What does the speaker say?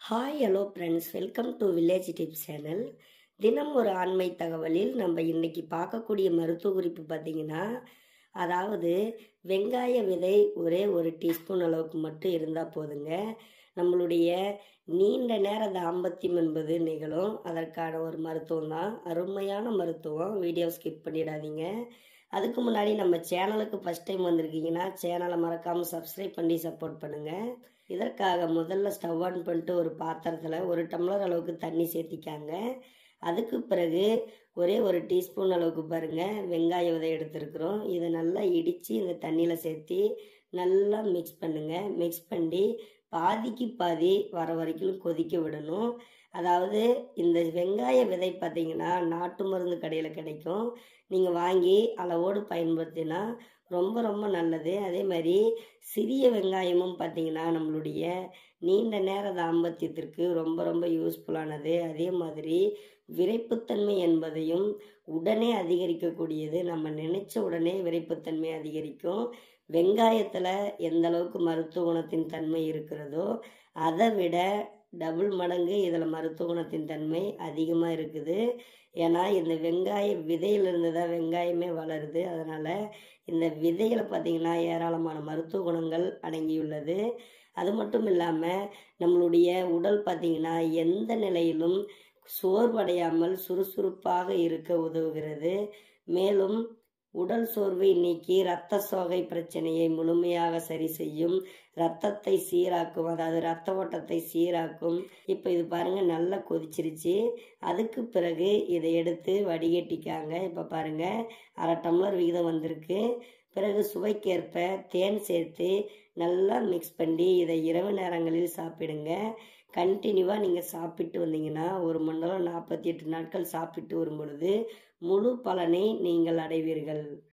hi hello friends welcome to village tips channel தினம் ஒரு ஆண்மை தகவலில் நம்ம இன்னைக்கு பார்க்கக்கூடிய மருத்துவ குறிப்பு பார்த்தீங்கன்னா அதாவது வெங்காய விதை ஒரே ஒரு டீஸ்பூன் அளவுக்கு மட்டும் இருந்தால் போதுங்க நம்மளுடைய நீண்ட நேர தாம்பத்தியம் என்பது நிகழும் அதற்கான ஒரு மருத்துவம் தான் அருமையான மருத்துவம் வீடியோ ஸ்கிப் பண்ணிடாதீங்க அதுக்கு முன்னாடி நம்ம சேனலுக்கு ஃபஸ்ட் டைம் வந்திருக்கீங்கன்னா சேனலை மறக்காமல் சப்ஸ்கிரைப் பண்ணி சப்போர்ட் பண்ணுங்கள் இதற்காக முதல்ல ஸ்டவ் ஆன் பண்ணிட்டு ஒரு பாத்திரத்தில் ஒரு டம்ளர் அளவுக்கு தண்ணி சேர்த்திக்காங்க அதுக்கு பிறகு ஒரே ஒரு டீஸ்பூன் அளவுக்கு பாருங்கள் வெங்காய விதை எடுத்துருக்குறோம் இதை நல்லா இடித்து இந்த தண்ணியில் சேர்த்தி நல்லா மிக்ஸ் பண்ணுங்கள் மிக்ஸ் பண்ணி பாதிக்கு பாதி வர வரைக்கும் கொதிக்க விடணும் அதாவது இந்த வெங்காய விதை பார்த்தீங்கன்னா நாட்டு மருந்து கடையில் கிடைக்கும் நீங்கள் வாங்கி அளவோடு பயன்படுத்தினா ரொம்ப ரொம்ப நல்லது அதே மாதிரி சிறிய வெங்காயமும் பார்த்தீங்கன்னா நம்மளுடைய நீண்ட நேர தாம்பத்தியத்திற்கு ரொம்ப ரொம்ப யூஸ்ஃபுல்லானது அதே மாதிரி விரைப்புத்தன்மை என்பதையும் உடனே அதிகரிக்கக்கூடியது நம்ம நினைச்ச உடனே விரைப்புத்தன்மை அதிகரிக்கும் வெங்காயத்தில் எந்த அளவுக்கு மருத்துவ குணத்தின் தன்மை இருக்கிறதோ அதை விட டபுள் மடங்கு இதில் மருத்துவ குணத்தின் தன்மை அதிகமாக இருக்குது ஏன்னா இந்த வெங்காய விதையிலிருந்து தான் வெங்காயமே வளருது அதனால் இந்த விதைகளை பார்த்திங்கன்னா ஏராளமான மருத்துவ குணங்கள் அடங்கியுள்ளது அது மட்டும் இல்லாமல் நம்மளுடைய உடல் பார்த்திங்கன்னா எந்த நிலையிலும் சோர்வடையாமல் சுறுசுறுப்பாக இருக்க உதவுகிறது மேலும் உடல் சோர்வை நீக்கி இரத்த சோகை பிரச்சனையை முழுமையாக சரி செய்யும் ரத்தத்தை சீராக்கும் அதாவது ரத்த ஓட்டத்தை சீராக்கும் இப்போ இது பாருங்க நல்லா கொதிச்சிருச்சு அதுக்கு பிறகு இதை எடுத்து வடிகட்டிக்காங்க இப்போ பாருங்க அரை டம்ளர் விகிதம் வந்திருக்கு பிறகு சுவைக்கேற்ப தேன் சேர்த்து நல்லா மிக்ஸ் பண்ணி இதை இரவு நேரங்களில் சாப்பிடுங்க கண்டினியூவாக நீங்கள் சாப்பிட்டு வந்தீங்கன்னா ஒரு மண்டலம் நாற்பத்தி எட்டு நாட்கள் சாப்பிட்டு வரும் பொழுது முழு பலனை நீங்கள் அடைவீர்கள்